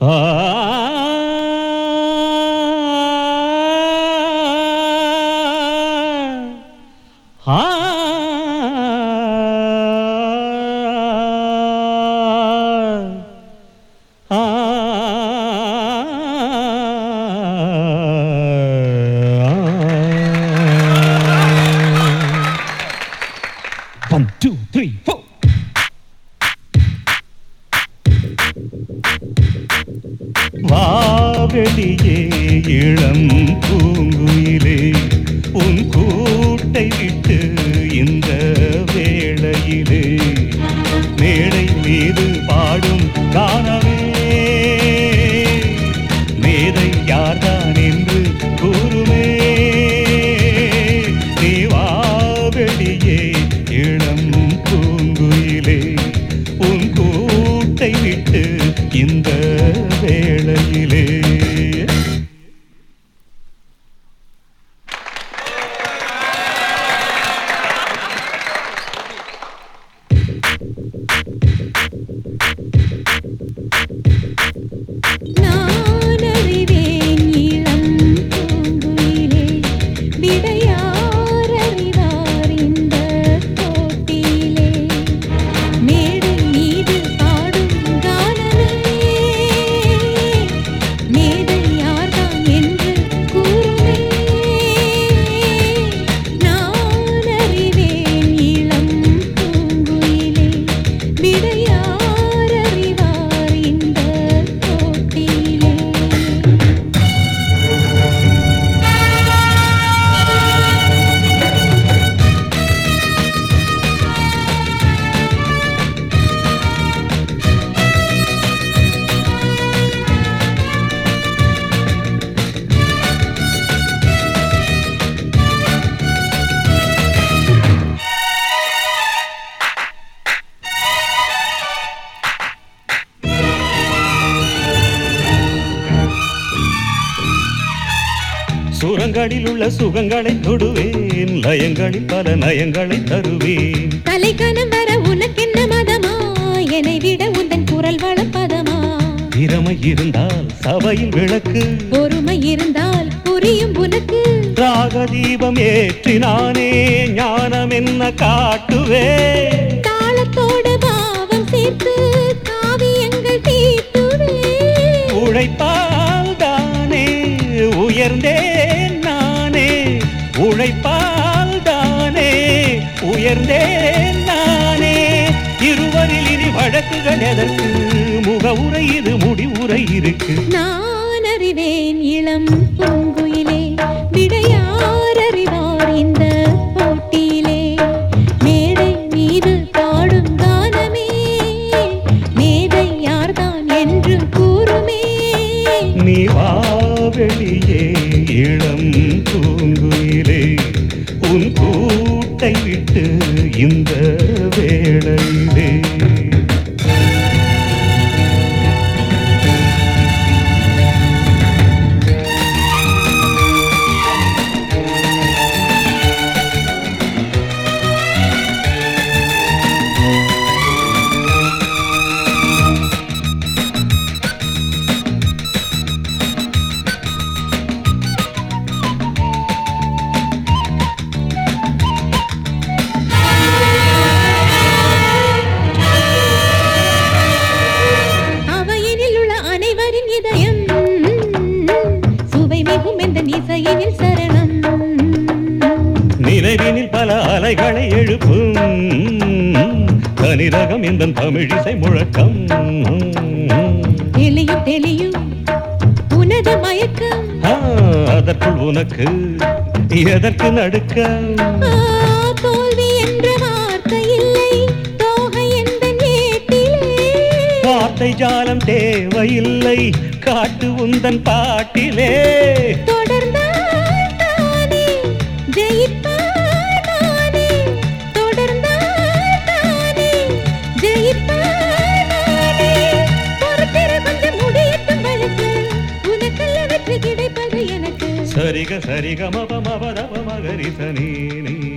One, two, three, four. வாவெளியே இளம் பூங்குயிலே உன் கூட்டை விட்டு இந்த வேளையிலே மேடை மீது பாடும் காணவே மேதை யார்தான் என்று கூறுமே நீ வாவெளியே இளம் பூங்குயிலே உன் கூட்டை விட்டு இந்த வேளையிலே நான் அறிவேன் இளம் பூங்குயிலே விடையார் அறிவார் இந்த போட்டியிலே மேடை மீது பாடும் கானமே மேதை யார்தான் என்று கூறுமே நான் அறிவேன் இளம் பூங்குயிலே விடையார் அறிவார் இந்த போட்டியிலே சுரங்களில் உள்ள சுகங்களை தொடுவேன் லயங்களில் பல நயங்களை தருவேன் தலைக்கணம் வர உனக்கென்ன மதமா என்னை விட உந்தன் குரல் வளப்பதமா திறமை இருந்தால் சபையில் விளக்கு பொறுமை இருந்தால் புரியும் உனக்கு ராக தீபம் ஏற்றினானே ஞானம் என்ன காட்டுவே தாளத்தோடு பாவம் சேர்த்து காவியங்கள் தீட்டுவே உழைப்பால் தானே உயர்ந்தேன் நானே உழைப்பால் தானே உயர்ந்தேன் நானே இருவரில் இனி வழக்குகள் எதற்கு முகவுரை இது முடிவுரை இருக்கு நான் அறிவேன் இளம் பூங்குயிலே விடையார் அறிவார் இந்த போட்டியிலே மேடை மீது பாடும் கானமே மேதை யார்தான் என்று கூறுமே நீ வாவெளியே இளம் பூங்குயிலே உன் கூட்டை விட்டு இந்த வேளையிலே அவையினில் உள்ள அனைவரின் இதயம் சுவை மிகும் எந்த இசையினில் சரணம் நினைவினில் பல அலைகளை எழுப்பும் தனிரகம் இந்த தமிழிசை முழக்கம் தெளியும் தெளியும் உனது மயக்கம் ஆ, அதற்குள் உனக்கு எதற்கு நடுக்கம் ஆ, தோல்வி என்ற வார்த்தை இல்லை தோகை எந்த ஏட்டிலே வார்த்தை ஜாலம் தேவையில்லை காட்டு உந்தன் பாட்டிலே தொடர்ந்தால் தானே ஜெயிப்பார் நானே தொடர்ந்தால் தானே ஜெயிப்பார் நானே பொறுத்திரு கொஞ்சம் முடியட்டும் வழக்கு உனக்கல்ல வெற்றி கிடைப்பது எனக்கு சரிக சரிக மப மப மகரி சனி